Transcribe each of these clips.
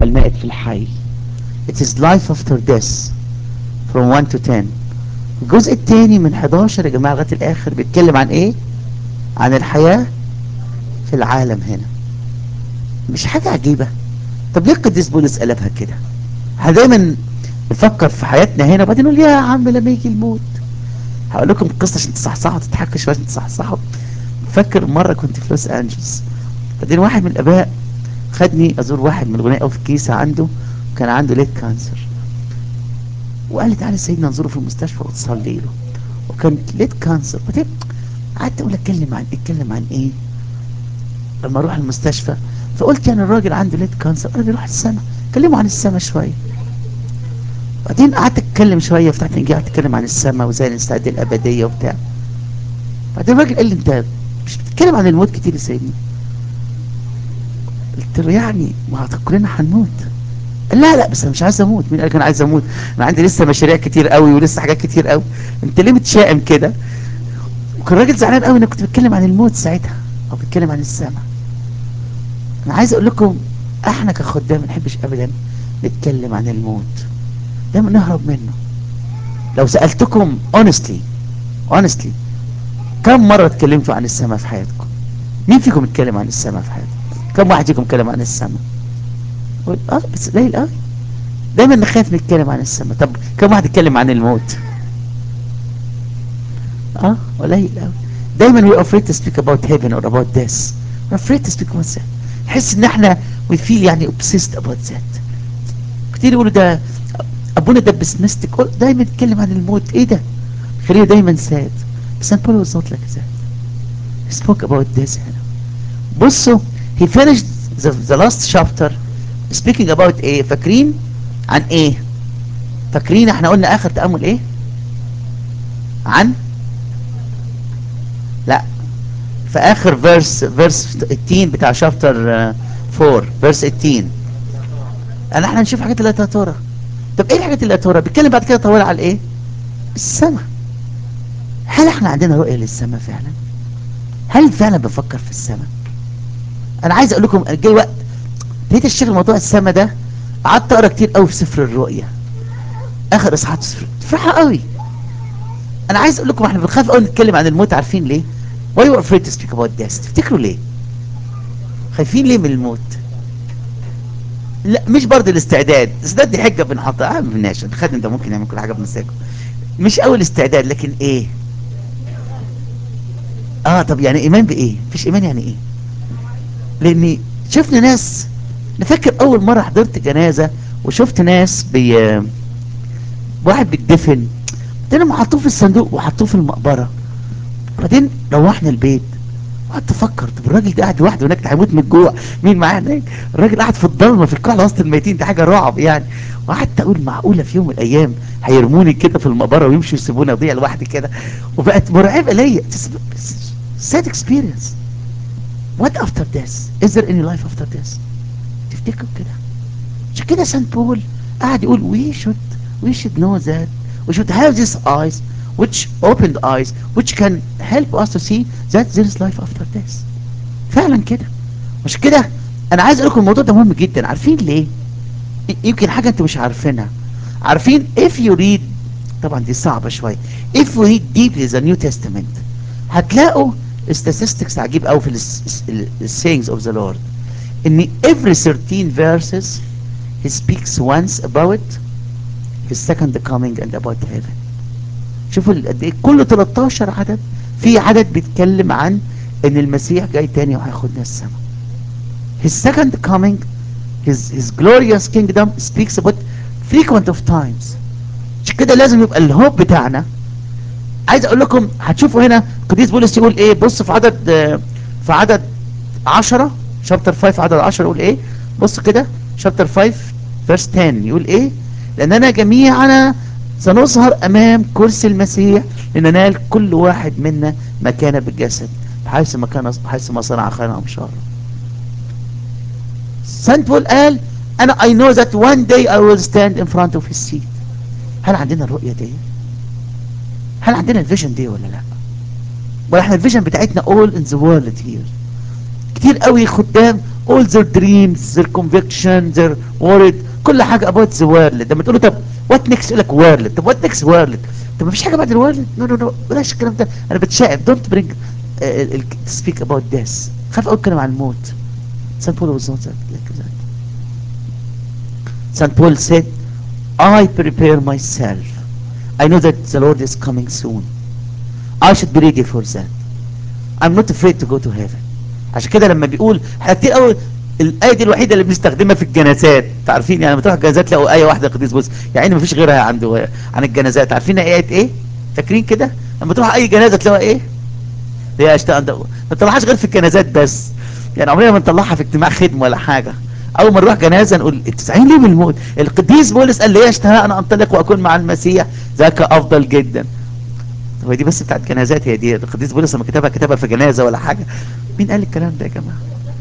المائت في الحي it is life after death from 1 to 10 الجزء الثاني من 11 يا جماعة لغاية الآخر بيتكلم عن إيه عن الحياة في العالم هنا مش حاجة عجيبة طب ليه القديس بولس قلبها كده احنا دايما نفكر في حياتنا هنا وبعدين نقول يا عم لما يجي الموت هقول لكم القصة عشان تصحصحوا تضحكوا شوية عشان تصحصحوا فاكر مرة كنت في لوس أنجلوس بعدين واحد من الآباء خدني أزور واحد من الغناء في الكيسة عنده كان عنده ليد كانسر وقال لي تعالى سيدنا نزوره في المستشفى وتصلي له وكان ليد كانسر بعدين قعدت اقول اتكلم عن اتكلم عن ايه لما اروح المستشفى فقلت يعني الراجل عنده ليد كانسر انا بيروح السما كلموا عن السما شويه بعدين قعدت اتكلم شويه فتحت انجيل قعدت اتكلم عن السما وازاي نستعد الابديه وبتاع بعدين الراجل قال لي انت مش بتتكلم عن الموت كتير يا سيدنا قلت له يعني ما كلنا هنموت قال لا لا بس انا مش عايز اموت مين قال لك انا عايز اموت انا عندي لسه مشاريع كتير قوي ولسه حاجات كتير قوي انت ليه متشائم كده وكان الراجل زعلان قوي اني كنت بتكلم عن الموت ساعتها او بتكلم عن السماء انا عايز اقول لكم احنا كخدام ما نحبش ابدا نتكلم عن الموت دايما نهرب منه لو سالتكم honestly honestly كم مره اتكلمتوا عن السماء في حياتكم مين فيكم اتكلم عن السماء في حياته كم واحد فيكم اتكلم عن السماء اه بس قليل قوي دايما نخاف نتكلم عن السماء طب كم واحد اتكلم عن الموت اه قليل قوي دايما we are afraid to speak about heaven or about death we're afraid to speak about that نحس ان احنا we feel يعني obsessed about that كتير يقولوا ده ابونا ده بسمستك دايما يتكلم عن الموت ايه ده خليه دايما ساد بس Paul was not like that he spoke about death هنا بصوا he finished the, the last chapter speaking about ايه فاكرين عن ايه فاكرين احنا قلنا اخر تأمل ايه عن لا في اخر فيرس فيرس 18 بتاع شابتر 4 فيرس 18 انا احنا نشوف حاجات اللي ترى طب ايه الحاجات اللي ترى بيتكلم بعد كده طوال على ايه السماء هل احنا عندنا رؤية للسماء فعلا هل فعلا بنفكر في السماء انا عايز اقول لكم جاي وقت ابتديت اشتغل موضوع السماء ده قعدت اقرا كتير قوي في سفر الرؤيا اخر اصحاحات سفر تفرحها قوي انا عايز اقول لكم احنا بنخاف قوي نتكلم عن الموت عارفين ليه why you afraid to speak about death تفتكروا ليه خايفين ليه من الموت لا مش برضه الاستعداد الاستعداد دي حجه بنحطها ما بناش الخادم ده ممكن يعمل كل حاجه بمزاجه مش اول استعداد لكن ايه اه طب يعني ايمان بايه مفيش ايمان يعني ايه لاني شفنا ناس نفكر اول مرة حضرت جنازة وشفت ناس بي واحد بيتدفن بعدين حطوه في الصندوق وحطوه في المقبرة بعدين روحنا البيت وقعدت افكر طب الراجل ده قاعد لوحده هناك هيموت من الجوع مين معاه هناك الراجل قاعد في الضلمه في القاعه وسط الميتين دي حاجه رعب يعني وقعدت اقول معقوله في يوم من الايام هيرموني كده في المقبره ويمشوا يسيبوني اضيع لوحدي كده وبقت مرعبه ليا sad experience what after death is there any life after death تفتكروا كده عشان كده سان بول قاعد يقول we should we should know that we should have these eyes which opened eyes which can help us to see that there is life after death فعلا كده مش كده انا عايز اقول لكم الموضوع ده مهم جدا عارفين ليه يمكن حاجة انتوا مش عارفينها عارفين if you read طبعا دي صعبة شوية if you read deeply the New Testament هتلاقوا statistics عجيب قوي في ال sayings of the Lord ان every 13 verses he speaks once about his second coming and about heaven شوفوا قد ايه كل 13 عدد في عدد بيتكلم عن ان المسيح جاي تاني وهياخدنا السماء his second coming his his glorious kingdom speaks about frequent of times عشان كده لازم يبقى الهوب بتاعنا عايز اقول لكم هتشوفوا هنا قديس بولس يقول ايه بص في عدد في عدد 10 شابتر 5 عدد 10 يقول ايه بص كده شابتر 5 فيرس 10 يقول ايه لاننا جميعنا سنظهر امام كرسي المسيح لننال كل واحد منا مكانه بالجسد حيث ما كان حيث ما صنع خيرا ام شرا سانت بول قال انا I know that one day I will stand in front of his seat هل عندنا الرؤية دي هل عندنا الفيجن دي ولا لا ولا احنا الفيجن بتاعتنا all in the world here كتير قوي خدام all their dreams their conviction their worried كل حاجة about the world لما تقول له طب what next يقول لك world طب what next world طب مفيش حاجة بعد الورلد نو نو نو بلاش الكلام ده انا بتشائم don't bring uh, speak about this خاف اقول كلام عن الموت St. Paul was not like that St. Paul said I prepare myself I know that the Lord is coming soon I should be ready for that I'm not afraid to go to heaven عشان كده لما بيقول احنا كتير قوي الآية دي الوحيدة اللي بنستخدمها في الجنازات تعرفين يعني لما تروح الجنازات تلاقوا آية واحدة قديس بولس يعني ما فيش غيرها عنده عن الجنازات عارفين آية ايه فاكرين كده لما تروح أي جنازة تلاقوا ايه هي اشتاق ما تطلعهاش غير في الجنازات بس يعني عمرنا ما نطلعها في اجتماع خدمة ولا حاجة اول ما نروح جنازة نقول التسعين ليه من الموت القديس بولس قال لي اشتهى انا انطلق واكون مع المسيح ذاك افضل جدا هو دي بس بتاعت جنازات هي دي القديس بولس لما كتبها كتبها في جنازة ولا حاجة مين قال الكلام ده يا جماعة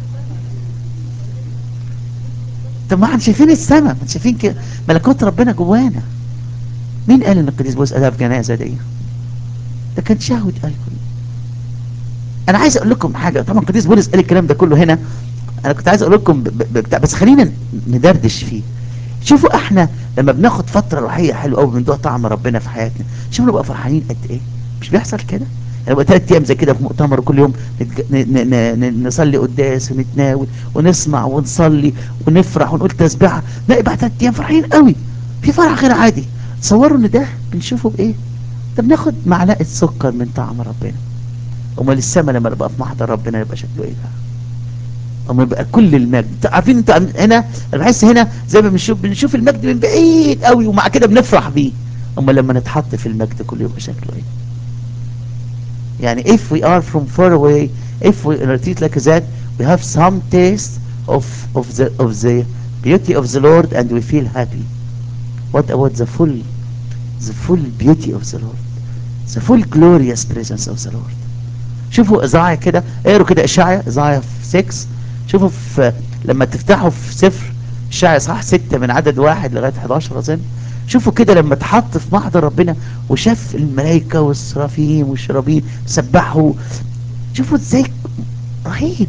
طب ما احنا شايفين السماء ما شايفين كده ملكوت ربنا جوانا مين قال ان القديس بولس قالها في جنازة دي ده كان شهوة قلبه انا عايز اقول لكم حاجة طبعا القديس بولس قال الكلام ده كله هنا انا كنت عايز اقول لكم بتاع بس خلينا ندردش فيه شوفوا احنا لما بناخد فترة روحية حلوة قوي بندوق طعم ربنا في حياتنا شوفوا نبقى فرحانين قد ايه مش بيحصل كده يعني بقى ثلاث ايام زي كده في مؤتمر كل يوم نصلي قداس ونتناول ونسمع ونصلي ونفرح ونقول تسبيحه نلاقي بعد ثلاث ايام فرحين قوي في فرح غير عادي تصوروا ان ده بنشوفه بايه ده بناخد معلقه سكر من طعم ربنا امال السما لما نبقى في محضر ربنا يبقى شكله ايه بقى اما يبقى كل المجد عارفين انتوا هنا انا بحس هنا زي ما بنشوف بنشوف المجد من بعيد قوي ومع كده بنفرح بيه اما لما نتحط في المجد كل يوم شكله ايه يعني if we are from far away if we treat like that we have some taste of of the of the beauty of the Lord and we feel happy what about the full the full beauty of the Lord the full glorious presence of the Lord شوفوا إزاعية كده اقروا كده إشعيا إزاعيا في 6 شوفوا في لما تفتحوا في سفر إشعيا صح 6 من عدد واحد لغاية 11 أظن شوفوا كده لما اتحط في محضر ربنا وشاف الملائكة والسرافيم والشرابين سبحوا شوفوا ازاي رهيب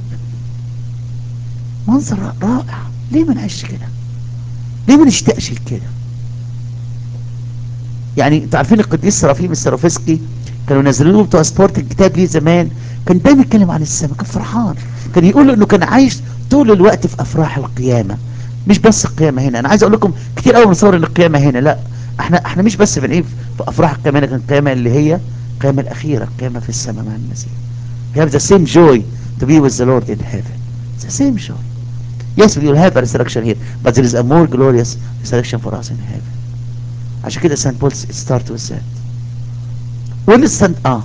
منظر رائع ليه ما نعيش كده ليه ما نشتاقش لكده يعني انتوا عارفين القديس سرافيم السرافسكي كانوا نزلوا بتوع سبورت الكتاب ليه زمان كان دايما يتكلم عن السماء كان فرحان كان يقول انه كان عايش طول الوقت في افراح القيامه مش بس القيامة هنا انا عايز اقول لكم كتير قوي بنصور ان القيامة هنا لا احنا احنا مش بس بنقيم في افراح القيامة لكن القيامة اللي هي القيامة الاخيرة القيامة في السماء مع المسيح we have the same joy to be with the Lord in heaven the same joy yes we will have a resurrection here but there is a more glorious resurrection for us in heaven عشان كده سان بول start with that when is Saint اه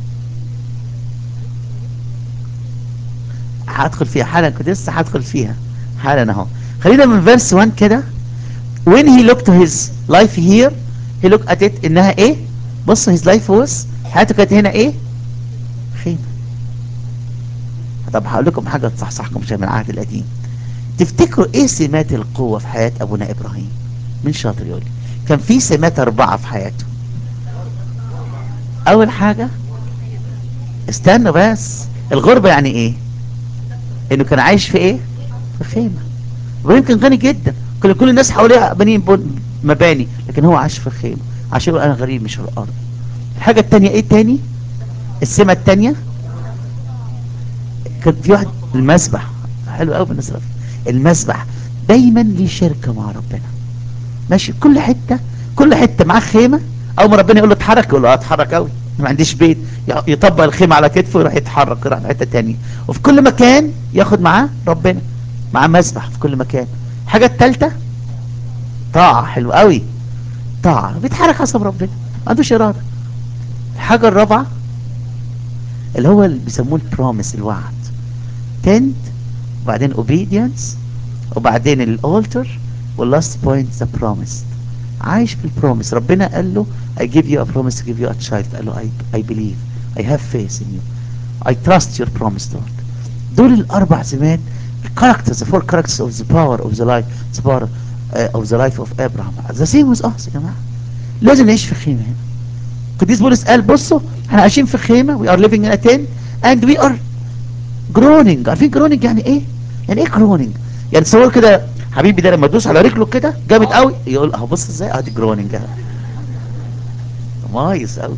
هدخل فيها حالا كنت لسه هدخل فيها حالا اهو خلينا من فيرس 1 كده when he looked to his life here he looked at it انها ايه بصوا his life was حياته كانت هنا ايه خيمة طب هقول لكم حاجة تصحصحكم شوية من العهد القديم تفتكروا ايه سمات القوة في حياة ابونا ابراهيم من شاطر يقول لي كان في سمات اربعة في حياته اول حاجة استنوا بس الغربة يعني ايه انه كان عايش في ايه في خيمة ابراهيم كان غني جدا كل كل الناس حواليه بنين مباني لكن هو عاش في خيمة عشان يقول انا غريب مش في الارض الحاجة التانية ايه تاني السمة التانية كان في واحد المسبح حلو قوي بالنسبة المسبح دايما ليه شركة مع ربنا ماشي كل حتة كل حتة معاه خيمة اول ما ربنا يقول له اتحرك يقول له اتحرك قوي ما عنديش بيت يطبق الخيمة على كتفه ويروح يتحرك يروح في حتة تانية وفي كل مكان ياخد معاه ربنا معاه مسبح في كل مكان الحاجة التالتة طاعة حلو قوي طاعة بيتحرك حسب ربنا ما عندوش إرادة الحاجة الرابعة اللي هو اللي بيسموه البروميس الوعد تند وبعدين obedience وبعدين الالتر واللاست بوينت ذا بروميس عايش في البروميس ربنا قال له I give you a promise to give you a child قال له I, I believe I have faith in you I trust your promise Lord دول الأربع سمات characters the four characters of the power of the life the power uh, of the life of Abraham the same with us يا جماعة لازم نعيش في خيمة هنا قديس بولس قال بصوا احنا عايشين في خيمة we are living in a tent and we are groaning عارفين groaning يعني ايه يعني ايه جرونينج يعني تصور كده حبيبي ده لما تدوس على رجله كده جامد قوي يقول اهو بص ازاي ادي جرونينج اهي مايس قوي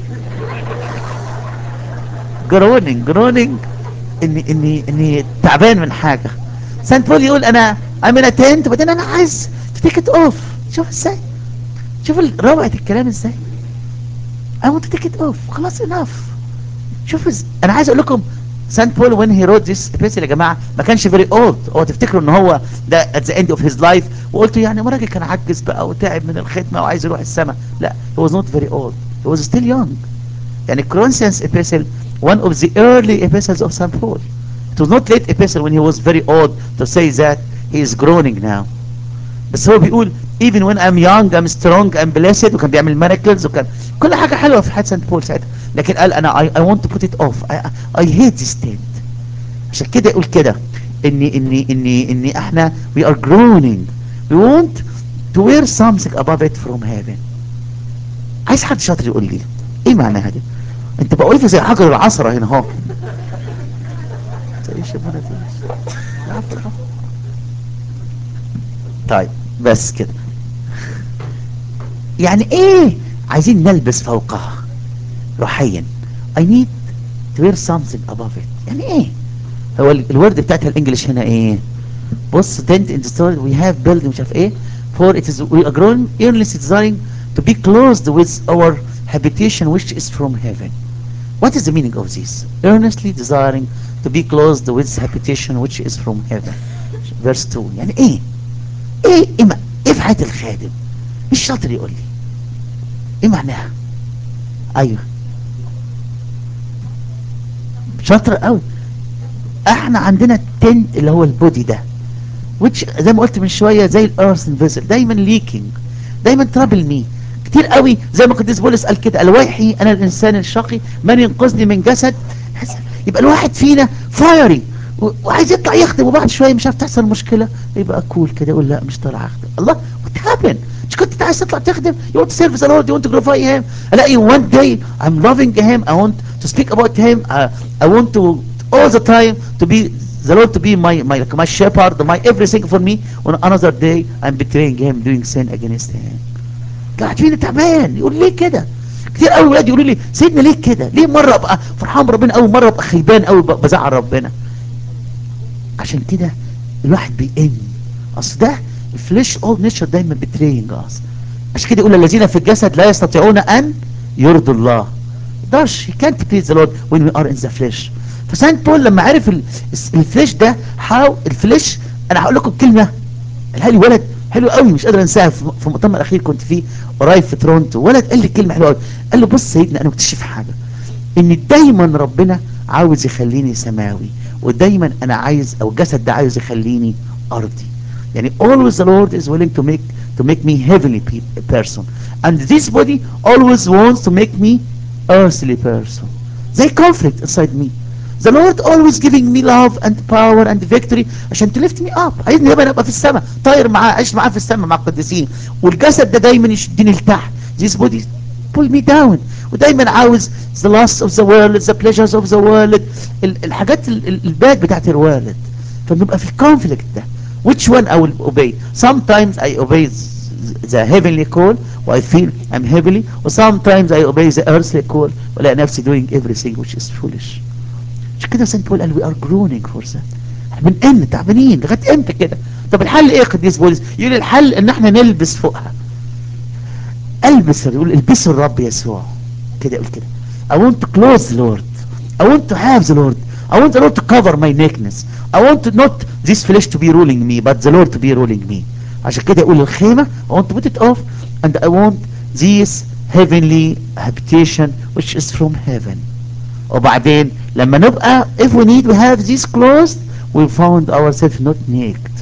جرونينج جرونينج اني اني اني تعبان من حاجه سانت بول يقول انا I'm in a tent وبعدين انا عايز to take it off شوف ازاي شوف روعه الكلام ازاي I want to take it off خلاص enough شوف إز... انا عايز اقول لكم سانت بول when he wrote this epistle يا جماعه ما كانش very old هو تفتكروا ان هو ده at the end of his life وقلت يعني ما راجل كان عجز بقى وتعب من الخدمه وعايز يروح السماء لا he was not very old he was still young يعني Corinthians epistle one of the early epistles of St. Paul it was not late epistle when he was very old to say that he is groaning now بس هو بيقول even when I'm young I'm strong I'm blessed وكان بيعمل miracles وكان كل حاجة حلوة في حياة سانت بول ساعتها لكن قال انا I, I want to put it off I, I hate this tent عشان كده يقول كده اني اني اني اني احنا we are groaning we want to wear something above it from heaven عايز حد شاطر يقول لي ايه معناها دي انت بقولت زي حجر العصرة هنا اهو تعيش يا منى تعيش طيب بس كده يعني ايه عايزين نلبس فوقها روحيا I need to wear something above it يعني ايه هو الورد بتاعتها الانجليش هنا ايه بص tent in the story we have building مش عارف ايه for it is we are growing earnestly desiring to be closed with our habitation which is from heaven what is the meaning of this earnestly desiring to be closed with habitation which is from heaven verse 2 يعني ايه ايه ايه, ما إيه في حياة الخادم مش شاطر يقول لي ايه معناها ايوه شاطر قوي احنا عندنا التنت اللي هو البودي ده which زي ما قلت من شوية زي الارسن فيزل دايما ليكينج دايما ترابل مي كتير قوي زي ما قديس بولس قال كده الويحي انا الانسان الشقي من ينقذني من جسد يبقى الواحد فينا فايري وعايز يطلع يخدم وبعد شويه مش عارف تحصل مشكله يبقى كول كده يقول لا مش طالع اخدم الله وات هابن مش كنت عايز تطلع تخدم you want to serve the Lord you want to glorify him الاقي one day I'm loving him I want to speak about him uh, I want to all the time to be the Lord to be my my like my shepherd my everything for me on another day I'm betraying him doing sin against him قاعد فينا تعبان يقول ليه كده كتير قوي ولاد يقولوا لي سيدنا ليه كده ليه مره ابقى فرحان بربنا قوي مره ابقى خيبان قوي بزعل ربنا عشان كده الواحد بيئن اصل ده الفليش اول نيتشر دايما بترينج اس عشان كده يقول الذين في الجسد لا يستطيعون ان يرضوا الله داش he can't please the Lord when we are in the flesh فسانت بول لما عرف الفليش ده حاو الفليش انا هقول لكم كلمه قالها لي ولد حلو قوي مش قادر انساها في المؤتمر الاخير كنت فيه قريب في تورونتو ولد قال لي كلمه حلوه قوي قال له بص سيدنا انا مكتشف حاجه ان دايما ربنا عاوز يخليني سماوي ودايما انا عايز او الجسد ده عايز يخليني ارضي يعني always the Lord is willing to make to make me heavenly person and this body always wants to make me earthly person زي conflict inside me the Lord always giving me love and power and victory عشان to lift me up عايزني ابقى ابقى في السماء طاير معاه عايش معاه في السماء مع القديسين والجسد ده دايما يشدني لتحت this body pull me down ودايما عاوز the lust of the world the pleasures of the world الحاجات الباد بتاعت الوالد فبنبقى في الكونفليكت ده which one I will obey sometimes I obey the heavenly call و I feel I'm heavenly و sometimes I obey the earthly call ولاقي نفسي doing everything which is foolish مش كده سنت بول قال we are groaning for that احنا بنقل تعبانين لغايه امتى كده طب الحل ايه يا قديس بولس يقول الحل ان احنا نلبس فوقها البس يقول البسوا الرب يسوع كده يقول كده I want to close the Lord I want to have the Lord I want the Lord to cover my nakedness I want to not this flesh to be ruling me but the Lord to be ruling me عشان كده يقول الخيمة I want to put it off and I want this heavenly habitation which is from heaven وبعدين لما نبقى if we need we have this closed we found ourselves not naked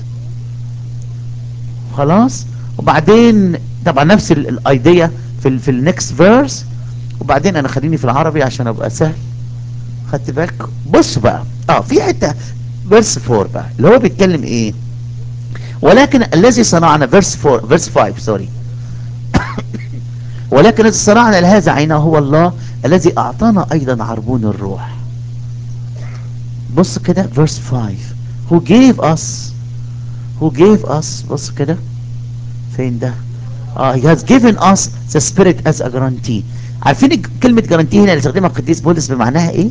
خلاص وبعدين طبعا نفس الايديا في ال في النكست فيرس وبعدين انا خليني في العربي عشان ابقى سهل خدت بالك بص بقى اه في حته فيرس 4 بقى اللي هو بيتكلم ايه ولكن الذي صنعنا فيرس 4 فيرس 5 سوري ولكن الذي صنعنا لهذا عينه هو الله الذي اعطانا ايضا عربون الروح بص كده فيرس 5 who gave us who gave us بص كده فين ده اه he has given us the spirit as a guarantee عارفين الج- كلمة guarantee هنا اللي استخدمها القديس بولس بمعناها ايه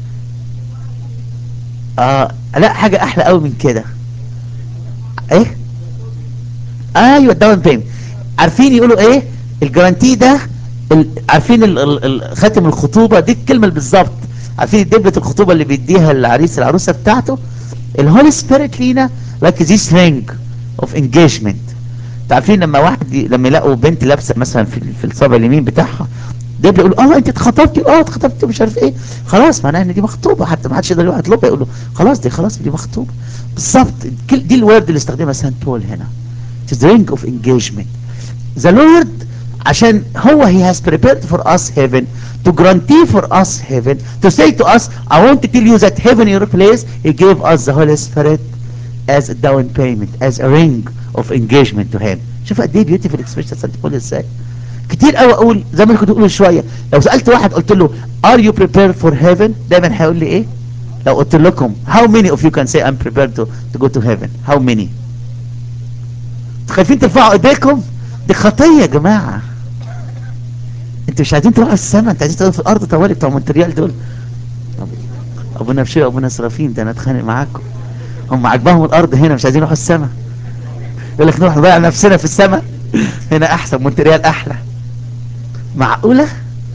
اه لا حاجة احلى قوي من كده ايه ايوه الداون بيمنت عارفين يقولوا ايه الجارانتي ده ال... عارفين ال... ال... ال... خاتم الخطوبه دي الكلمه اللي بالظبط عارفين دبله الخطوبه اللي بيديها العريس العروسه بتاعته الهولي سبيريت لينا لايك ذيس رينج اوف انجيجمنت عارفين لما واحد ي... لما يلاقوا بنت لابسه مثلا في, في الصابع اليمين بتاعها دبل يقول اه انت اتخطبتي اه اتخطبتي مش عارف ايه خلاص معناها ان دي مخطوبه حتى ما حدش يقدر يروح يطلبها يقول له خلاص دي خلاص دي مخطوبه بالظبط كل- دي الورد اللي استخدمها سان بول هنا It is the ring of engagement. The Lord عشان هو he has prepared for us heaven to guarantee for us heaven to say to us I want to tell you that heaven your place he gave us the Holy Spirit as a down payment as a ring of engagement to him شوف قد ايه beautiful expression سانت بول ازاي كتير قوي اقول زي ما كنت بقول شويه لو سالت واحد قلت له are you prepared for heaven دايما هيقول لي ايه لو قلت لكم how many of you can say I'm prepared to, to go to heaven how many خايفين ترفعوا ايديكم دي خطيه يا جماعه انتوا مش عايزين تروحوا السماء انتوا عايزين تقعدوا في الارض طوالي بتوع مونتريال دول طب ابونا بشير ابونا سرافين ده انا اتخانق معاكم هم عاجباهم الارض هنا مش عايزين يروحوا السماء يقول لك نروح نضيع نفسنا في السماء هنا احسن مونتريال احلى معقوله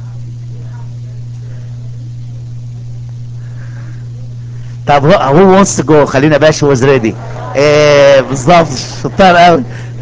طب هو هو wants to go خلينا باشا was ready ايه بالظبط شطار قوي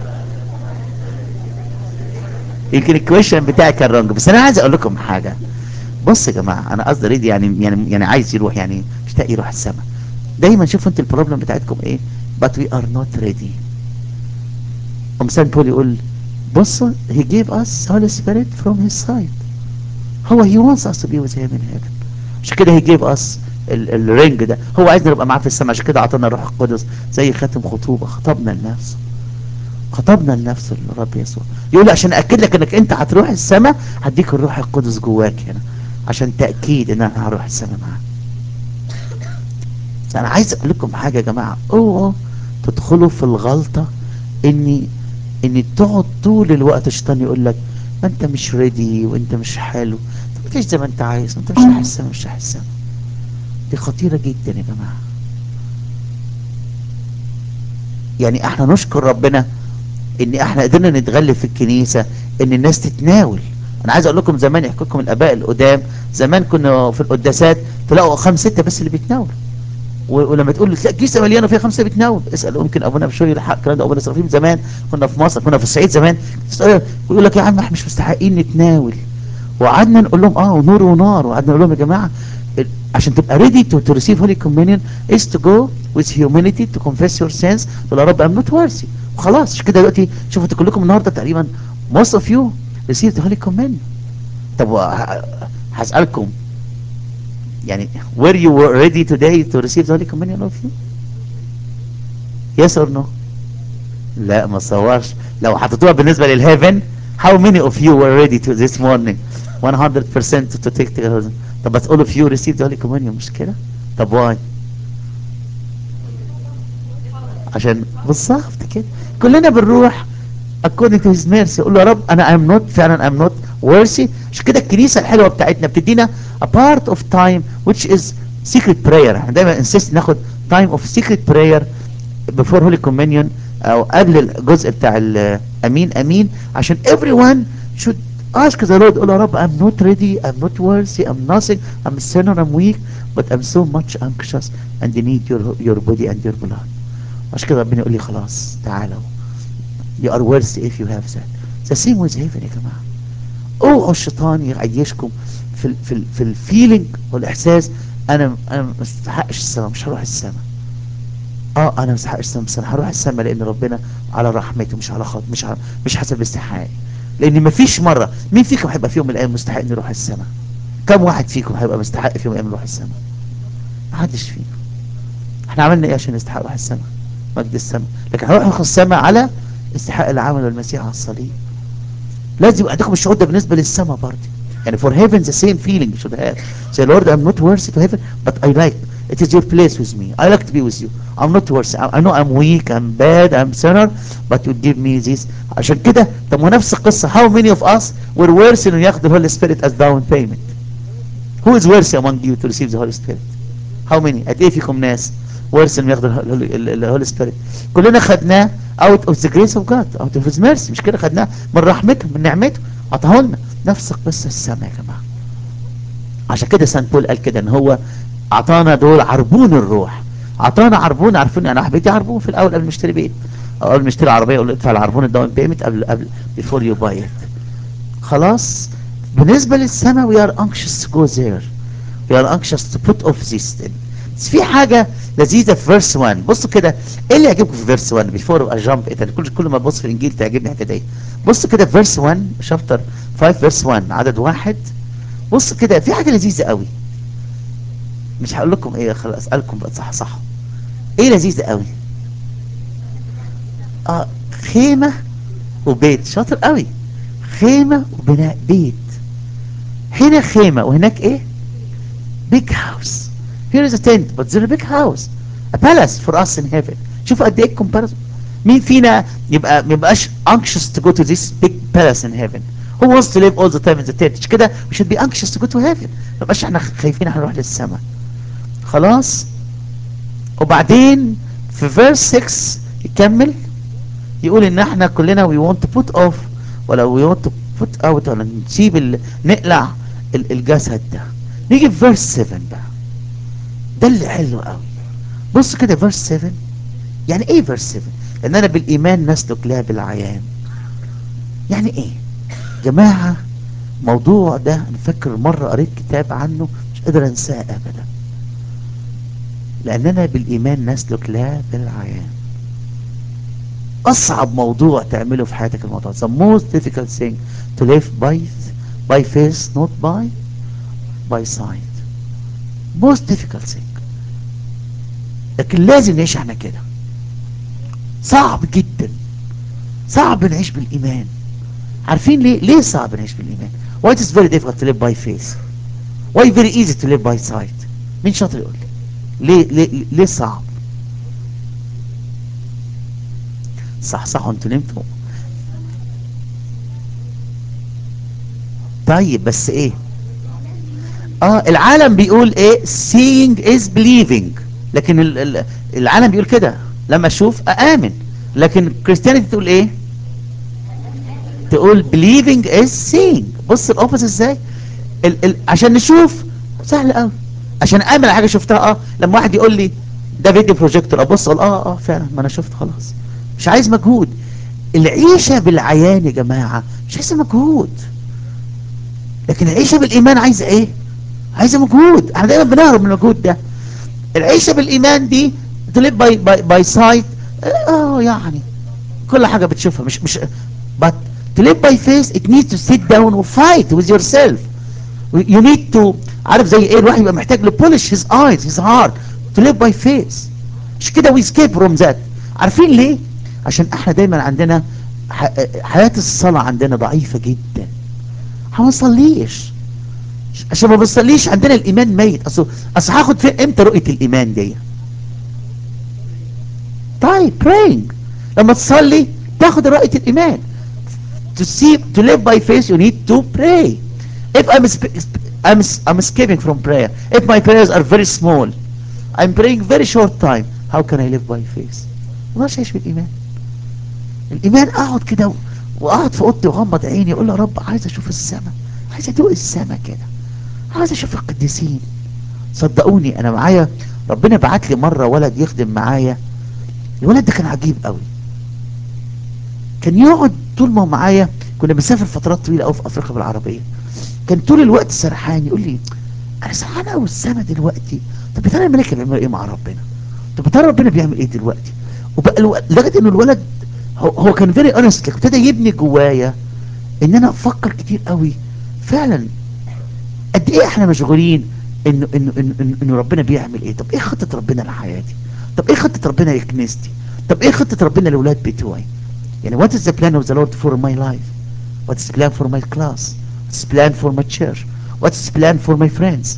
يمكن الكويشن بتاعي كان رونج بس انا عايز اقول لكم حاجه بص يا جماعه انا قصدي ريدي يعني يعني يعني عايز يروح يعني مشتاق يروح السماء دايما شوفوا انتوا البروبلم بتاعتكم ايه but we are not ready ام سان بول يقول بصوا he gave us Holy Spirit from his side هو he wants us to be with him in heaven عشان كده he gave us ال- الرينج ده هو عايزنا نبقى معاه في السماء عشان كده عطانا الروح القدس زي خاتم خطوبه خطبنا لنفسه خطبنا لنفسه الرب يسوع يقول لي عشان اكد لك انك انت هتروح السماء هديك الروح القدس جواك هنا عشان تاكيد ان انا هروح السماء معاك بس انا عايز اقول لكم حاجه يا جماعه اوعوا تدخلوا في الغلطه اني ان تقعد طول الوقت الشيطان يقول لك ما انت مش ريدي وانت مش حلو انت مفيش زي ما انت عايز انت مش رايح السما مش رايح السما دي خطيره جدا يا جماعه يعني احنا نشكر ربنا ان احنا قدرنا نتغلب في الكنيسه ان الناس تتناول انا عايز اقول لكم زمان يحكي لكم الاباء القدام زمان كنا في القداسات تلاقوا خمس سته بس اللي بيتناولوا و- ولما تقول له تلاقي كيسه مليانه فيها خمسه بيتناول اسال يمكن ابونا بشوي يلحق الكلام ده ابونا سرافيم زمان كنا في مصر كنا في الصعيد زمان تسأل- يقول لك يا عم احنا مش مستحقين نتناول وقعدنا نقول لهم اه ونور ونار وقعدنا نقول لهم يا جماعه ال- عشان تبقى ready to, to receive holy communion is to go with humility to confess your sins تقول يا رب I'm not worthy وخلاص عشان كده دلوقتي شوفوا انتوا كلكم النهارده تقريبا most of you received holy communion طب وه- هسألكم يعني were you ready today to receive the holy communion of you yes or no لا ما تصورش لو حطيتوها بالنسبة للهيفن how many of you were ready to this morning 100% to take the طب بس all of you received the holy communion مش كده طب why عشان بالظبط كده كلنا بنروح according to his mercy يقول له يا رب انا I'm not فعلا I'm not worthy عشان كده الكنيسه الحلوه بتاعتنا بتدينا a part of time which is secret prayer احنا دايما insist ناخد time of secret prayer before holy communion او قبل الجزء بتاع الامين امين عشان everyone should ask the Lord يقول يا رب I'm not ready I'm not worthy I'm nothing I'm a sinner I'm weak but I'm so much anxious and need your your body and your blood عشان كده ربنا يقول لي خلاص تعالوا you are worthy if you have that the same with heaven يا جماعه اوعوا الشيطان يعيشكم في ال في ال في الفيلينج والاحساس انا انا ما استحقش السماء مش هروح السماء اه انا ما استحقش السماء بس انا هروح السماء لان ربنا على رحمته مش على خط مش على مش حسب استحقاقي لان ما فيش مره مين فيكم هيبقى في يوم من الايام مستحق انه يروح السماء كم واحد فيكم هيبقى مستحق في يوم من الايام يروح السماء ما حدش فينا احنا عملنا ايه عشان نستحق نروح السماء مجد السماء لكن هنروح السماء على استحقاق العمل والمسيح على الصليب لازم يبقى عندكم الشعور ده بالنسبه للسماء برضه يعني for heaven the same feeling you should have say Lord I'm not worthy to heaven but I like it is your place with me I like to be with you I'm not worse I know I'm weak I'm bad I'm sinner but you give me this عشان كده طب ما نفس القصة how many of us were worse انه ياخد the Holy Spirit as down payment who is worse among you to receive the Holy Spirit how many قد ايه فيكم ناس worse انه ياخدوا الهولي سبيريت كلنا خدناه out of the grace of God out of his mercy مش كده خدناه من رحمته من نعمته عطاه لنا نفس القصة السماء يا جماعة عشان كده سان بول قال كده ان هو اعطانا دول عربون الروح اعطانا عربون عارفين انا حبيتي عربون في الاول قبل ما اشتري بيت او قبل ما اشتري عربيه اقول له ادفع العربون الداون بيمنت قبل قبل بيفور يو باي ات خلاص بالنسبه للسماء وي ار anxious to go there we are anxious to put off this thing بس في حاجة لذيذة في فيرس 1 بصوا كده ايه اللي يعجبكم في فيرس 1 بيفور اجامب ايه كل كل ما تبص في الانجيل تعجبني الحته دي بصوا كده في فيرس 1 شابتر 5 فيرس 1 عدد واحد بصوا كده في حاجة لذيذة قوي مش هقول لكم ايه خلاص اسالكم بقى صح صح ايه لذيذة قوي اه خيمة وبيت شاطر قوي خيمة وبناء بيت هنا خيمة وهناك ايه big house here is a tent but there is a big house a palace for us in heaven شوفوا قد ايه comparison مين فينا يبقى ما يبقاش anxious to go to this big palace in heaven who wants to live all the time in the tent مش كده we should be anxious to go to heaven ما يبقاش احنا خايفين احنا نروح للسماء خلاص وبعدين في verse 6 يكمل يقول ان احنا كلنا we want to put off ولا we want to put out ولا نسيب ال... نقلع ال... الجسد ده نيجي في verse 7 بقى ده اللي حلو قوي بص كده verse 7 يعني ايه verse 7 لان انا بالايمان نسلك لا بالعيان يعني ايه جماعة موضوع ده انا فاكر مرة قريت كتاب عنه مش قادر انساه ابدا لاننا بالايمان نسلك لا بالعيان اصعب موضوع تعمله في حياتك الموضوع the most difficult thing to live by by faith not by by sight most difficult thing لكن لازم نعيش احنا كده صعب جدا صعب نعيش بالايمان عارفين ليه ليه صعب نعيش بالايمان why it is very difficult to live by faith why very easy to live by sight مين شاطر يقول لي ليه ليه ليه صعب صح صح انتوا نمتوا طيب بس ايه اه العالم بيقول ايه seeing is believing لكن ال ال العالم بيقول كده لما اشوف اامن لكن كريستيانيتي تقول ايه تقول believing is seeing بص الاوبوزيت ازاي ال ال عشان نشوف سهل قوي عشان امن على حاجه شفتها اه لما واحد يقول لي ده فيديو بروجيكتور ابص اقول اه اه فعلا ما انا شفت خلاص مش عايز مجهود العيشه بالعيان يا جماعه مش عايزه مجهود لكن العيشه بالايمان عايزه ايه عايزه مجهود احنا دايما بنهرب من المجهود ده العيشه بالايمان دي تليب باي باي باي سايت اه يعني كل حاجه بتشوفها مش مش but to live by faith it needs to sit down and fight with yourself you need to عارف زي ايه الواحد يبقى محتاج ل polish his eyes his heart to live by faith مش كده we escape from that عارفين ليه عشان احنا دايما عندنا حياة الصلاة عندنا ضعيفة جدا ما بنصليش عشان ما بنصليش عندنا الايمان ميت اصل اصل هاخد فين امتى رؤية الايمان دي طيب praying لما تصلي تاخد رؤية الايمان to see to live by faith you need to pray if I'm I'm I'm escaping from prayer if my prayers are very small I'm praying very short time how can I live by faith ما اقدرش اعيش بالايمان الايمان اقعد كده واقعد في اوضتي واغمض عيني اقول يا رب عايز اشوف السماء عايز ادوق السماء كده عايز اشوف القديسين صدقوني انا معايا ربنا بعت لي مره ولد يخدم معايا الولد ده كان عجيب قوي كان يقعد طول ما هو معايا كنا بنسافر فترات طويله قوي في افريقيا بالعربيه كان طول الوقت سرحان يقول لي انا سرحان قوي السما دلوقتي طب يا ترى الملائكه بيعملوا ايه مع ربنا طب يا ترى ربنا بيعمل ايه دلوقتي وبقى الو... لدرجه انه الولد هو, هو كان فيري اونست ابتدى يبني جوايا ان انا افكر كتير قوي فعلا قد ايه احنا مشغولين انه انه انه, إنه ربنا بيعمل ايه طب ايه خطه ربنا لحياتي طب ايه خطه ربنا لكنيستي طب ايه خطه ربنا لاولاد بتوعي يعني what is the plan of the Lord for my life what is the plan for my class what is the plan for my church what is the plan for my friends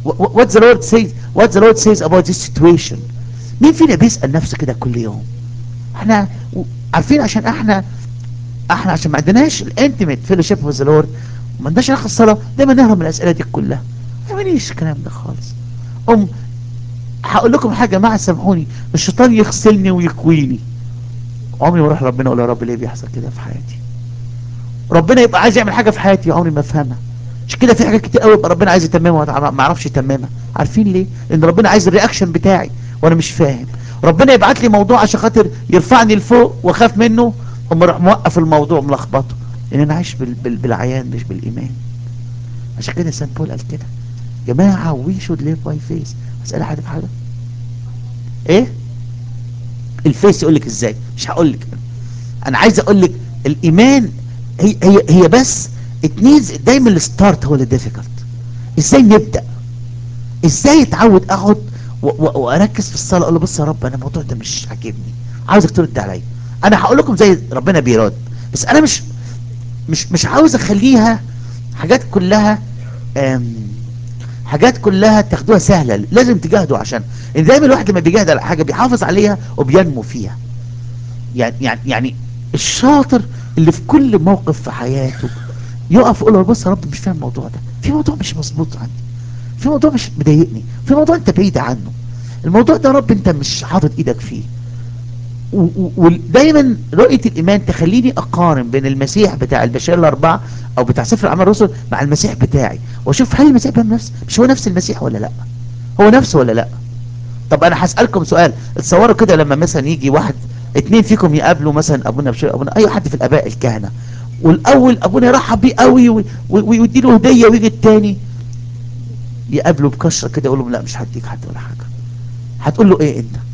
what the Lord says what the Lord says about this situation مين فينا بيسأل نفسه كده كل يوم احنا عارفين عشان احنا احنا عشان ما عندناش الانتيميت فيلوشيب وذ ذا لورد ما عندناش علاقه الصلاه دايما نهرب من الاسئله دي كلها ما يعنيش الكلام ده خالص ام هقول لكم حاجه مع سامحوني الشيطان يغسلني ويكويني عمري ما اروح ربنا اقول يا رب ليه بيحصل كده في حياتي ربنا يبقى عايز يعمل حاجه في حياتي عمري ما افهمها مش كده في حاجات كتير قوي يبقى ربنا عايز يتممها ما اعرفش يتممها عارفين ليه لان ربنا عايز الرياكشن بتاعي وانا مش فاهم ربنا يبعت لي موضوع عشان خاطر يرفعني لفوق واخاف منه اما اروح موقف الموضوع ملخبطه لان انا عايش بال بال بالعيان مش بالايمان عشان كده سان بول قال كده جماعه وي شود ليف باي فيس اسال حد في حاجه ايه الفيس يقول لك ازاي مش هقول لك انا عايز اقول لك الايمان هي هي هي بس اتنيز دايما الستارت هو اللي ديفيكولت ازاي نبدا ازاي اتعود اقعد واركز في الصلاه اقول له بص يا رب انا الموضوع ده مش عاجبني عاوزك ترد عليا انا هقول لكم زي ربنا بيرد بس انا مش مش مش عاوز اخليها حاجات كلها حاجات كلها تاخدوها سهلة لازم تجاهدوا عشان ان دايما الواحد لما بيجاهد على حاجة بيحافظ عليها وبينمو فيها يعني يعني يعني الشاطر اللي في كل موقف في حياته يقف يقول له بص يا رب مش فاهم الموضوع ده في موضوع مش مظبوط عندي في موضوع مش مضايقني في موضوع انت بعيد عنه الموضوع ده يا رب انت مش حاطط ايدك فيه ودايما رؤية الإيمان تخليني أقارن بين المسيح بتاع البشير الأربعة أو بتاع سفر أعمال الرسل مع المسيح بتاعي وأشوف هل المسيح بهم نفس مش هو نفس المسيح ولا لا هو نفسه ولا لا طب أنا هسألكم سؤال اتصوروا كده لما مثلا يجي واحد اتنين فيكم يقابلوا مثلا أبونا بشير أبونا أي حد في الآباء الكهنة والأول أبونا يرحب بيه قوي ويدي له هدية ويجي التاني يقابله بكشرة كده يقول له لا مش هديك حد ولا حاجة هتقول له ايه انت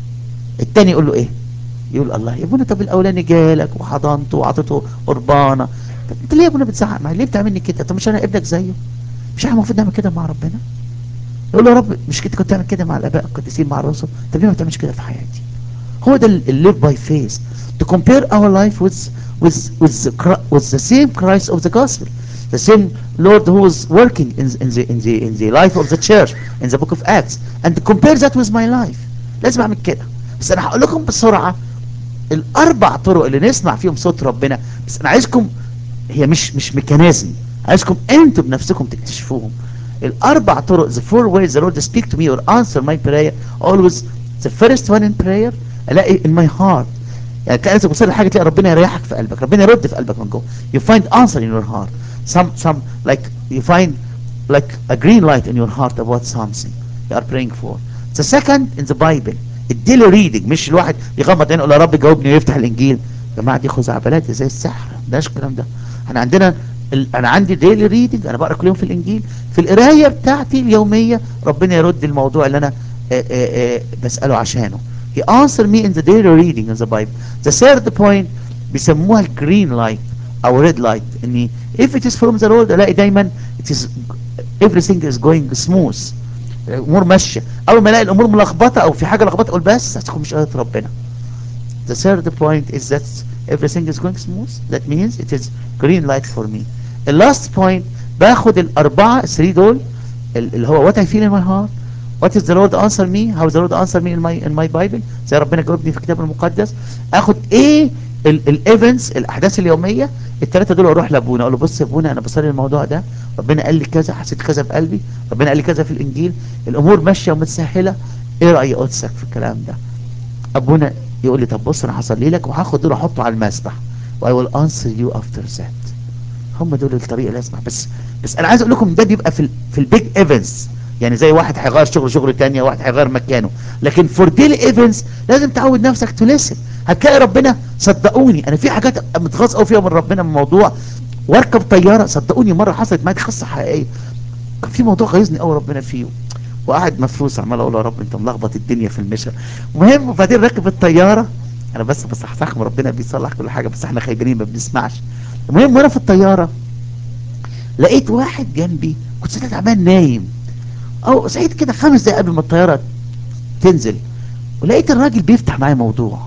التاني يقول له ايه يقول الله يا ابونا طب الاولاني جالك وحضنته وعطيته قربانه طب انت ليه يا ابونا بتزعق معايا ليه بتعملني كده طب مش انا ابنك زيه مش احنا المفروض نعمل كده مع ربنا يقول له يا رب مش كنت كنت تعمل كده مع الاباء القديسين مع الرسل طب ليه ما بتعملش كده في حياتي هو ده الليف باي فيس to compare our life with with with the, with the same Christ of the gospel the same Lord who was working in, in the in the in the life of the church in the book of Acts and compare that with my life لازم اعمل كده بس انا هقول لكم بسرعه الاربع طرق اللي نسمع فيهم صوت ربنا بس انا عايزكم هي مش مش ميكانيزم عايزكم انتوا بنفسكم تكتشفوهم الاربع طرق the four ways the Lord speak to me or answer my prayer always the first one in prayer الاقي in my heart يعني كأنك بتصير حاجة تلاقي ربنا يريحك في قلبك ربنا يرد في قلبك من جوه you find answer in your heart some some like you find like a green light in your heart about something you are praying for the second in the Bible الديلي ريدنج مش الواحد يغمض عينه يقول يا رب جاوبني ويفتح الانجيل يا جماعه دي خزعبلات زي السحر ماش الكلام ده احنا عندنا ال... انا عندي ديلي ريدنج انا بقرا كل يوم في الانجيل في القرايه بتاعتي اليوميه ربنا يرد الموضوع اللي انا آآ آآ بساله عشانه he answer me in the daily reading in the Bible the third point بيسموها الجرين لايت او ريد لايت اني if it is from the Lord الاقي دايما it is everything is going smooth الامور ماشيه اول ما الاقي الامور ملخبطه او في حاجه لخبطه اقول بس هتكون مش قادره ربنا the third point is that everything is going smooth that means it is green light for me the last point باخد الاربعه الثري دول اللي هو what I feel in my heart what is the Lord answer me how the Lord answer me in my in my Bible زي ربنا جاوبني في الكتاب المقدس اخد ايه الايفنتس الاحداث اليوميه الثلاثه دول اروح لابونا اقول له بص يا ابونا انا بصلي الموضوع ده ربنا قال لي كذا حسيت كذا في قلبي ربنا قال لي كذا في الانجيل الامور ماشيه ومتسهله ايه راي قدسك في الكلام ده ابونا يقول لي طب بص انا هصلي لك وهاخد دول احطه على المسبح واي ويل انسر يو افتر ذات هم دول الطريقه اللي اسمع بس بس انا عايز اقول لكم ده بيبقى في ال في البيج ايفنتس يعني زي واحد هيغير شغل شغل تانية واحد هيغير مكانه لكن فور ديلي ايفنتس لازم تعود نفسك تلسن هتلاقي ربنا صدقوني انا في حاجات متغاظ قوي فيها من ربنا من موضوع واركب طياره صدقوني مره حصلت معايا قصه حقيقيه كان في موضوع غيظني قوي ربنا فيه وقاعد مفروس عمال اقول يا رب انت ملخبط الدنيا في المشا المهم وبعدين راكب الطياره انا بس بصحصحكم ربنا بيصلح كل حاجه بس احنا خايبين ما بنسمعش المهم وانا في الطياره لقيت واحد جنبي كنت ساعتها تعبان نايم او صحيت كده خمس دقايق قبل ما الطياره تنزل ولقيت الراجل بيفتح معايا موضوع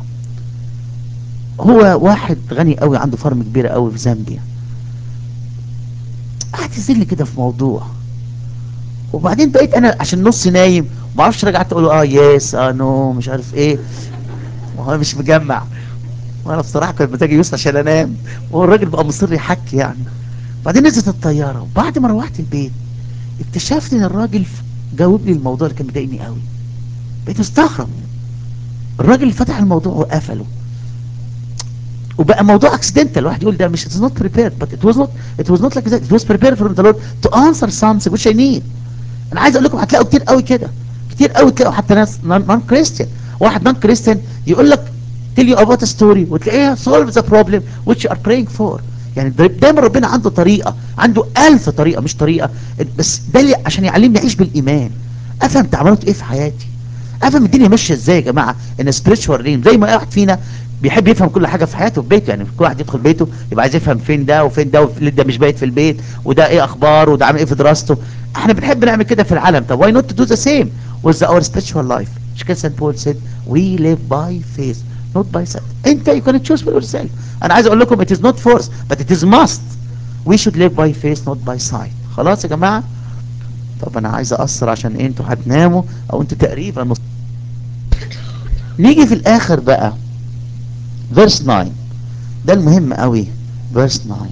هو واحد غني قوي عنده فارم كبيره قوي في زامبيا قعد يزل كده في موضوع وبعدين بقيت انا عشان نص نايم ما اعرفش رجعت اقول له اه يس اه نو مش عارف ايه وهو مش مجمع وانا بصراحه كنت بتاجي يوسف عشان انام وهو الراجل بقى مصر يحكي يعني بعدين نزلت الطياره وبعد ما روحت البيت اكتشفت ان الراجل جاوب لي الموضوع اللي كان مضايقني قوي بقيت مستغرب الراجل اللي فتح الموضوع وقفله وبقى موضوع اكسيدنتال الواحد يقول ده مش it's not prepared but it was not it was not like that it was prepared from the Lord to answer something which I need انا عايز اقول لكم هتلاقوا كتير قوي كده كتير قوي تلاقوا حتى ناس نون كريستيان واحد نون كريستيان يقول لك tell you about a story وتلاقيها solve the problem which you are praying for يعني دايما ربنا عنده طريقة عنده ألف طريقة مش طريقة بس ده اللي عشان يعلمني أعيش بالإيمان أفهم تعاملات إيه في حياتي أفهم الدنيا ماشية إزاي يا جماعة إن spiritual realm زي ما واحد فينا بيحب يفهم كل حاجة في حياته في بيته يعني كل واحد يدخل بيته يبقى عايز يفهم فين ده وفين ده واللي ده مش بايت في البيت وده ايه اخباره وده عامل ايه في دراسته احنا بنحب نعمل كده في العالم طب why not to do the same with our spiritual life مش كده سان بول said we live by faith not by sight انت you can choose for yourself انا عايز اقول لكم it is not force but it is must we should live by faith not by sight خلاص يا جماعة طب انا عايز اقصر عشان إيه انتوا هتناموا او انتوا تقريبا نص نيجي في الاخر بقى verse 9 ده المهم قوي verse 9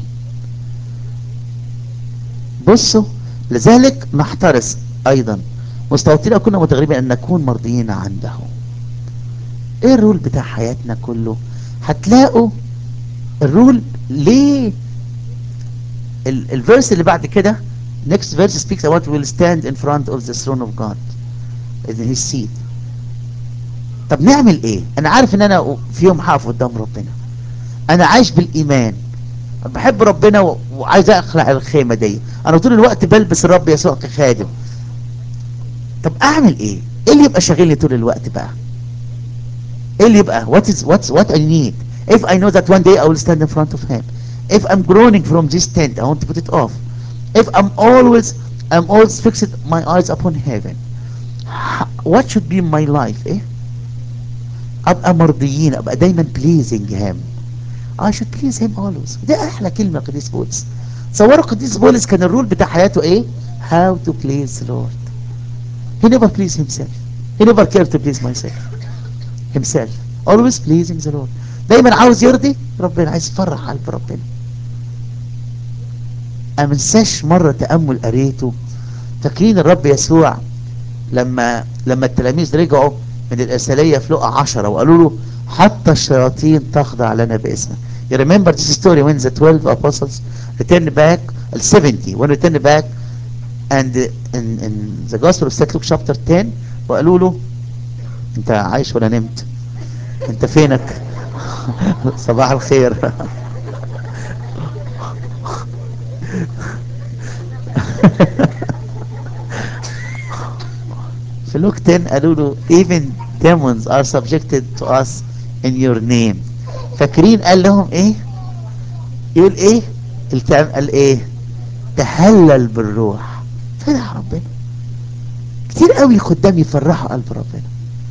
بصوا لذلك نحترس ايضا مستوطين كنا متغربين ان نكون مرضيين عنده ايه الرول بتاع حياتنا كله هتلاقوا الرول ليه الفيرس اللي بعد كده next verse speaks about will stand in front of the throne of God in his seat طب نعمل ايه انا عارف ان انا في يوم هقف قدام ربنا انا عايش بالايمان بحب ربنا و... وعايز اخلع الخيمه دي انا طول الوقت بلبس الرب يسوع كخادم طب اعمل ايه ايه اللي يبقى شاغلني طول الوقت بقى ايه اللي يبقى what is what's what I need if I know that one day I will stand in front of him if I'm groaning from this tent I want to put it off if I'm always I'm always fixed my eyes upon heaven what should be my life ايه ابقى مرضيين ابقى دايما pleasing him I should please him always ده احلى كلمة قديس بولس تصوروا قديس بولس كان الرول بتاع حياته ايه how to please the Lord he never pleased himself he never cared to please myself himself always pleasing the Lord دايما عاوز يرضي ربنا عايز يفرح قلب ربنا امنساش مرة تأمل قريته فاكرين الرب يسوع لما لما التلاميذ رجعوا من الإرسالية في لقى عشرة وقالوا له حتى الشياطين تخضع لنا باسمك You remember this story when the 12 apostles returned back, 70, when returned back and in, in the Gospel of St. Luke chapter 10 وقالوا له انت عايش ولا نمت انت فينك صباح الخير في لوك 10 قالوا له even demons are subjected to us in your name فاكرين قال لهم ايه يقول ايه الكلام قال ايه تهلل بالروح فرح ربنا كتير قوي خدام يفرحوا قلب ربنا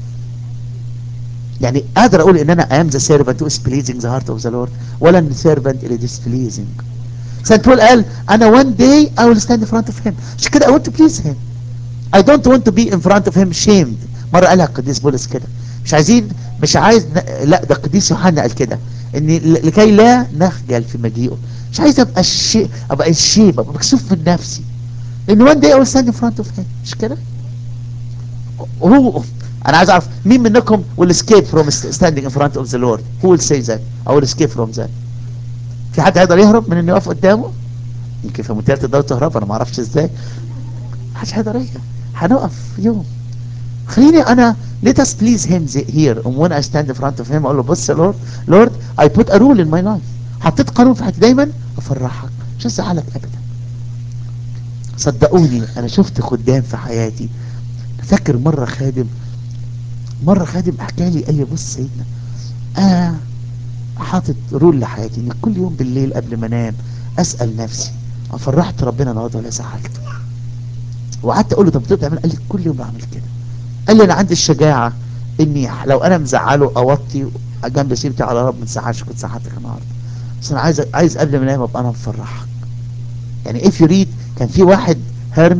يعني اقدر اقول ان انا I am the servant who is pleasing the heart of the Lord ولا ان servant اللي displeasing سانت بول قال انا one day I will stand in front of him عشان كده I want to please him I don't want to be in front of him shamed مرة قالها القديس بولس كده مش عايزين مش عايز ن... لا ده القديس يوحنا قال كده ان لكي لا نخجل في مجيئه مش عايز ابقى الشيء ابقى الشيب ابقى مكسوف من نفسي لان one day I will stand in front of him مش كده وهو انا عايز اعرف مين منكم will escape from standing in front of the Lord who will say that I will escape from that في حد هيقدر يهرب من انه يقف قدامه يمكن في منتهى تقدروا تهربوا انا ما اعرفش ازاي محدش هيقدر يهرب هنقف يوم خليني انا let us please him here and when I stand in front of him اقول له بص يا لورد لورد I put a rule in my life حطيت قانون في حياتي دايما افرحك مش هزعلك ابدا صدقوني انا شفت خدام في حياتي فاكر مرة خادم مرة خادم حكى لي قال لي بص سيدنا انا حاطط رول لحياتي ان كل يوم بالليل قبل ما انام اسال نفسي فرحت ربنا النهارده ولا زعلته وقعدت اقول له طب بتعمل قال لي كل يوم بعمل كده قال لي انا عندي الشجاعه اني لو انا مزعله اوطي جنب سيرتي على رب ما تزعلش كنت زعلتك النهارده بس انا عايز عايز قبل ما انام ابقى انا مفرحك يعني if you read كان في واحد هيرمت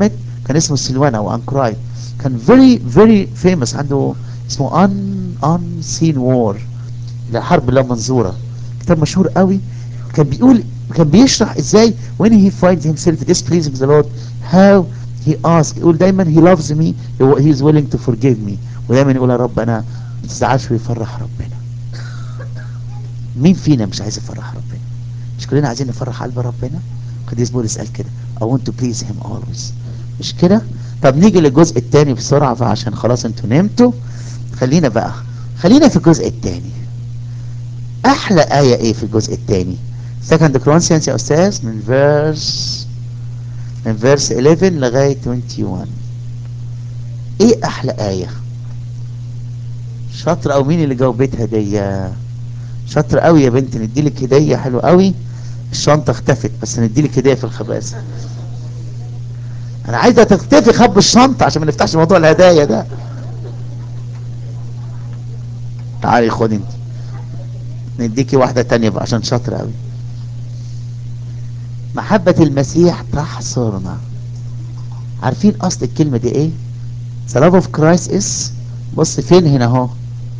كان اسمه سيلوانا او انكراي كان very very famous عنده اسمه un unseen war الحرب لا منظورة كتاب مشهور قوي كان بيقول كان بيشرح ازاي when he finds himself displeasing the Lord how he asks يقول دايما he loves me he is willing to forgive me ودايما يقول يا رب انا ما تزعلش ويفرح ربنا مين فينا مش عايز يفرح ربنا مش كلنا عايزين نفرح قلب ربنا قديس بولس قال كده I want to please him always مش كده طب نيجي للجزء الثاني بسرعة فعشان خلاص انتوا نمتوا خلينا بقى خلينا في الجزء الثاني احلى آية ايه في الجزء الثاني second Corinthians يا استاذ من verse من verse 11 لغاية 21 ايه احلى آية شاطر او مين اللي جاوبتها دي شاطر قوي يا بنت نديلك هدية حلوة قوي الشنطة اختفت بس نديلك هدية في الخبازة انا عايزة تختفي خب الشنطة عشان ما نفتحش موضوع الهدايا ده تعالي خد انت نديكي واحدة تانية بقى عشان شاطرة قوي محبة المسيح تحصرنا عارفين اصل الكلمة دي ايه The love of Christ is بص فين هنا اهو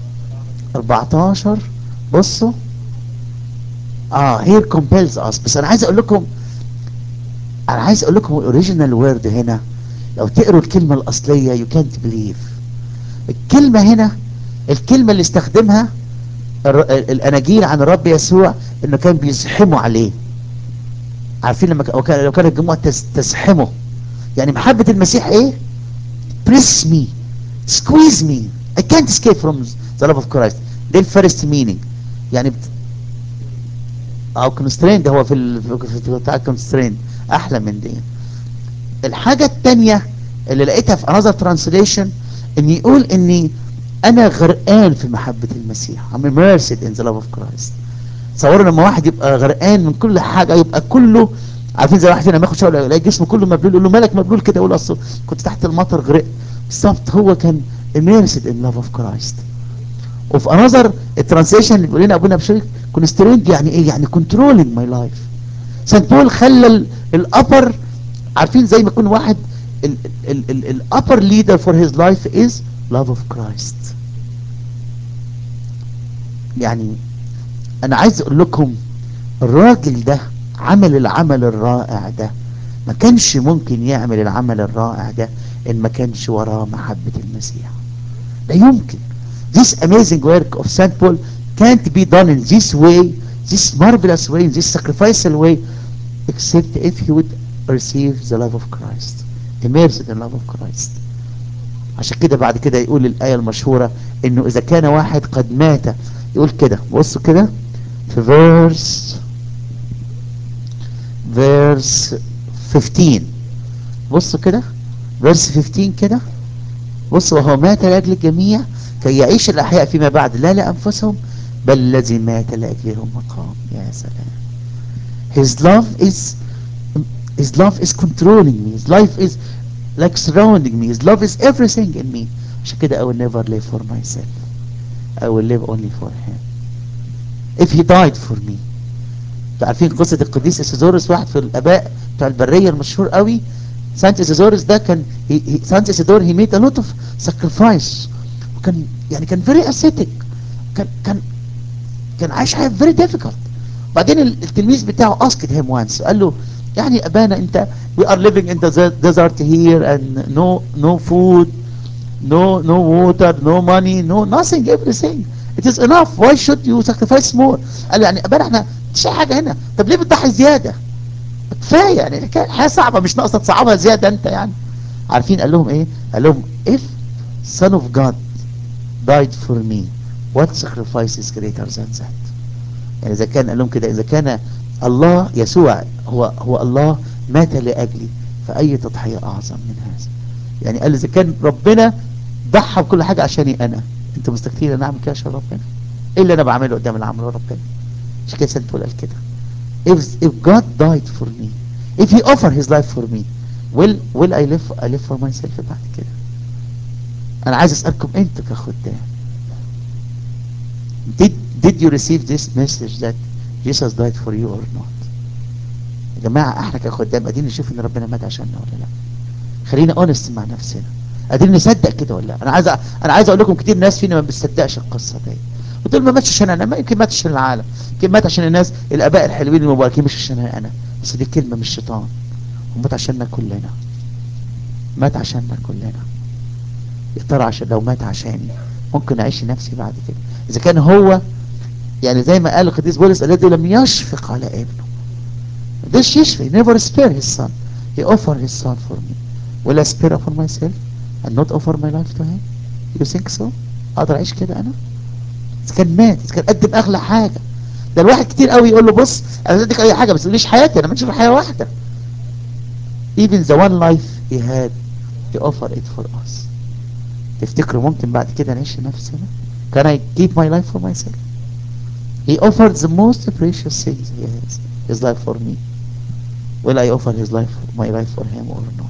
14 بصوا اه here compels us بس انا عايز اقول لكم انا عايز اقول لكم الاوريجينال وورد هنا لو تقروا الكلمة الاصلية you can't believe الكلمة هنا الكلمة اللي استخدمها الاناجيل عن الرب يسوع انه كان بيزحموا عليه عارفين لما كان لو كان الجموع تزحمه يعني محبة المسيح ايه press me squeeze me I can't escape from the love of Christ ده الفيرست meaning يعني بت... او constrained هو في ال... في بتاع constrained احلى من دي الحاجة التانية اللي لقيتها في another translation ان يقول اني انا غرقان في محبة المسيح I'm immersed in the love of Christ تصوروا لما واحد يبقى غرقان من كل حاجة يبقى كله عارفين زي واحد فينا ما ياخد شاور يلاقي جسمه كله مبلول يقول له مالك مبلول كده يقول اصل كنت تحت المطر غرقت بالظبط هو كان immersed in love of Christ وفي انذر الترانسليشن اللي بيقول لنا ابونا بشوي كونسترينج يعني ايه يعني كنترولينج ماي لايف سانت بول خلى الابر عارفين زي ما يكون واحد الابر ليدر فور هيز لايف از لاف اوف كرايست يعني انا عايز اقول لكم الراجل ده عمل العمل الرائع ده ما كانش ممكن يعمل العمل الرائع ده ان ما كانش وراه محبة المسيح لا يمكن this amazing work of St. Paul can't be done in this way this marvelous way in this sacrificial way except if he would receive the love of Christ immersed in love of Christ عشان كده بعد كده يقول الآية المشهورة انه اذا كان واحد قد مات يقول كده بصوا كده في verse verse 15 بصوا كده verse 15 كده بصوا وهو مات لأجل الجميع كي يعيش الأحياء فيما بعد لا لأنفسهم بل الذي مات لأجلهم مقام يا سلام his love is his love is controlling me his life is like surrounding me his love is everything in me عشان كده I will never live for myself I will live only for him if he died for me عارفين قصة القديس إسيزورس واحد في الآباء بتاع البرية المشهور قوي سانت إسيزورس ده كان سانت إسيدور he made a lot of sacrifice وكان يعني كان very ascetic كان كان كان عايش حياة very difficult بعدين التلميذ بتاعه asked him once قال له يعني أبانا أنت we are living in the desert here and no no food no no water no money no nothing everything it is enough why should you sacrifice more قال له يعني أبانا احنا مش حاجة هنا طب ليه بتضحي زيادة كفاية يعني الحياة صعبة مش ناقصة تصعبها زيادة انت يعني عارفين قال لهم ايه قال لهم if son of God died for me what sacrifice is greater than that يعني اذا كان قال لهم كده اذا كان الله يسوع هو هو الله مات لأجلي فأي تضحية أعظم من هذا يعني قال إذا كان ربنا ضحى بكل حاجة عشاني أنا أنت مستكتين أنا أعمل كده عشان ربنا إيه اللي أنا بعمله قدام العمل ربنا مش كده سنت قال كده if, if God died for me if he offered his life for me will will I live I live for myself بعد كده أنا عايز أسألكم أنتوا كخدام did did you receive this message that Jesus died for you or not يا جماعة احنا كخدام قاعدين نشوف ان ربنا مات عشاننا ولا لا خلينا اونست مع نفسنا قادرين نصدق كده ولا لا انا عايز أ... انا عايز اقول لكم كتير ناس فينا ما بتصدقش القصه دي وتقول ما ماتش عشان انا ما يمكن مات عشان العالم يمكن مات عشان الناس الاباء الحلوين المباركين مش عشان انا بس دي كلمه من الشيطان ومات عشاننا كلنا مات عشاننا كلنا يا ترى عشان لو مات عشاني ممكن اعيش نفسي بعد كده اذا كان هو يعني زي ما قال القديس بولس الذي لم يشفق على ابنه مش يشفق never spare his son he offered his son for me will I spare upon myself and not offer my life to him you think so اقدر اعيش كده انا اذا كان مات اذا كان قدم اغلى حاجه ده الواحد كتير قوي يقول له بص انا بديك اي حاجه بس تقوليش حياتي انا ما في حياه واحده even the one life he had he offered it for us تفتكروا ممكن بعد كده نعيش نفسنا can I keep my life for myself he offered the most precious things he has his life for me will I offer his life my life for him or not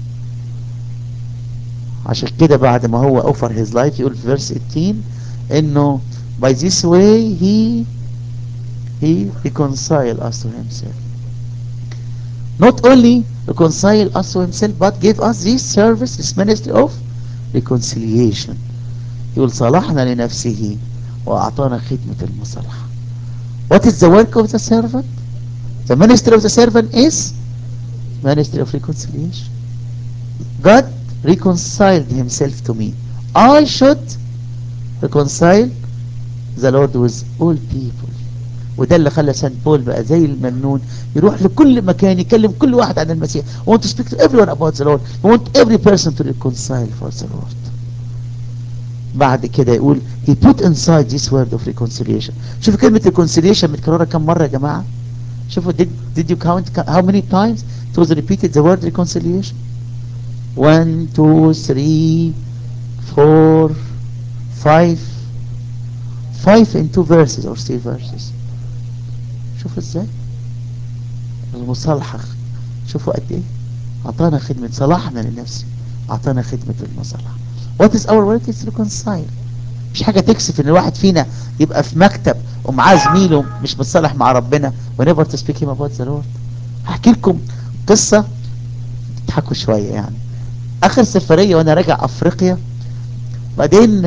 عشان كده بعد ما هو offer his life يقول في verse 18 انه by this way he he reconcile us to himself not only reconcile us to himself but give us this service this ministry of reconciliation يقول صلحنا لنفسه وأعطانا خدمة المصالحة what is the work of the servant the ministry of the servant is ministry of reconciliation God reconciled himself to me I should reconcile the Lord with all people وده اللي خلى سان بول بقى زي المنون يروح لكل مكان يكلم كل واحد عن المسيح I want to speak to everyone about the Lord I want every person to reconcile for the Lord بعد كده يقول he put inside this word of reconciliation شوفوا كلمة reconciliation متكررة كم مرة يا جماعة شوفوا did, did you count how many times it was repeated the word reconciliation one two three four five five in two verses or three verses شوفوا ازاي المصالحة شوفوا قد ايه اعطانا خدمة صلاحنا لنفسي اعطانا خدمة المصالحة what is our work is to reconcile مش حاجة تكسف ان الواحد فينا يبقى في مكتب ومعاه زميله مش متصالح مع ربنا whenever to speak him about the Lord هحكي لكم قصة تضحكوا شوية يعني اخر سفرية وانا راجع افريقيا بعدين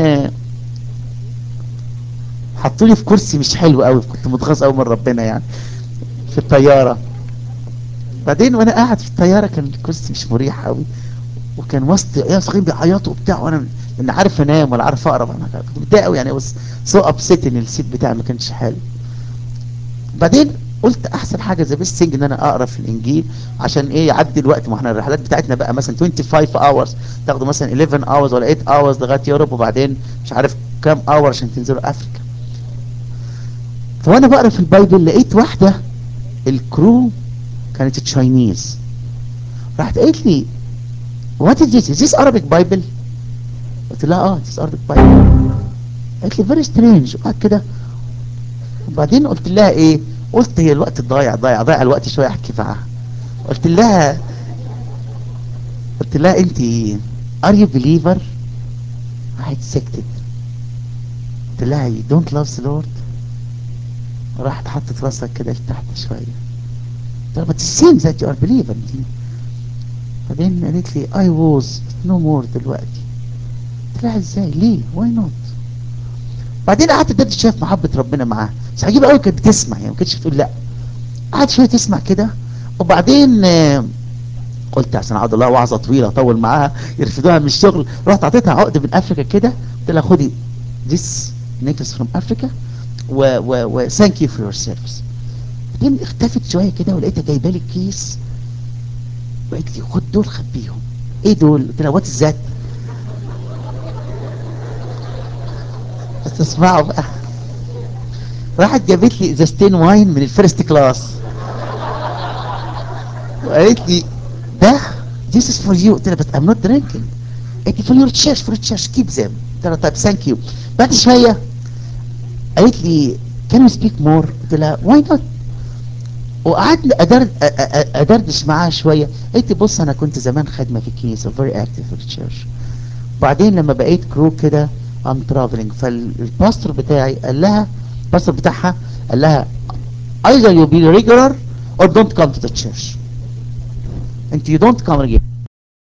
حطوني في كرسي مش حلو قوي كنت متغاظ قوي من ربنا يعني في الطيارة بعدين وانا قاعد في الطيارة كان الكرسي مش مريح قوي وكان وسط عيال صغيرين بيعيطوا وبتاع وانا ان عارف انام ولا عارف اقرا انا كنت متضايق قوي يعني بس سو ابسيت ان السيت بتاعي ما كانش حلو بعدين قلت احسن حاجه ذا بيست ثينج ان انا اقرا في الانجيل عشان ايه يعدي الوقت ما احنا الرحلات بتاعتنا بقى مثلا 25 اورز تاخدوا مثلا 11 اورز ولا 8 اورز لغايه يوروب وبعدين مش عارف كام اور عشان تنزلوا افريكا فوانا بقرا في البايبل لقيت واحده الكرو كانت تشاينيز راحت قالت لي وات از ذيس از ذيس Arabic Bible قلت لها اه ذيس Arabic Bible قالت لي فيري سترينج وقعد كده وبعدين قلت لها ايه قلت هي الوقت ضايع ضايع ضايع الوقت شويه احكي معاها قلت لها قلت لها انت ار يو بليفر راحت سكتت قلت لها you don't love the Lord راحت حطت راسها كده لتحت شويه قلت لها but it seems that you are believer بعدين قالت لي I was no more دلوقتي قلت لها ازاي ليه why not بعدين قعدت اديت شايف محبة ربنا معاها بس عجيبة قوي كانت بتسمع يعني ما كانتش بتقول لا قعدت شوية تسمع كده وبعدين قلت عشان اقعد الله وعظة طويلة اطول معاها يرفدوها من الشغل رحت اعطيتها عقد من افريكا كده قلت لها خدي this necklace from Africa و و و thank you for your service بعدين اختفت شوية كده ولقيتها جايبه لي كيس وقالت لي خد دول خبيهم ايه دول قلت لها وات ذات بس تسمعوا بقى راحت جابت لي ازازتين واين من الفيرست كلاس وقالت لي ده this is for you قلت لها but I'm not drinking قالت لي for your church for your church keep them قلت لها طيب thank you بعد شوية قالت لي can we speak more قلت لها why not وقعدت أدرد أدردش معاها شوية قلت بص أنا كنت زمان خدمة في الكنيسة very active في الشيرش بعدين لما بقيت كرو كده I'm traveling فالباستور بتاعي قال لها الباستور بتاعها قال لها either you be regular or don't come to the church انت you don't come again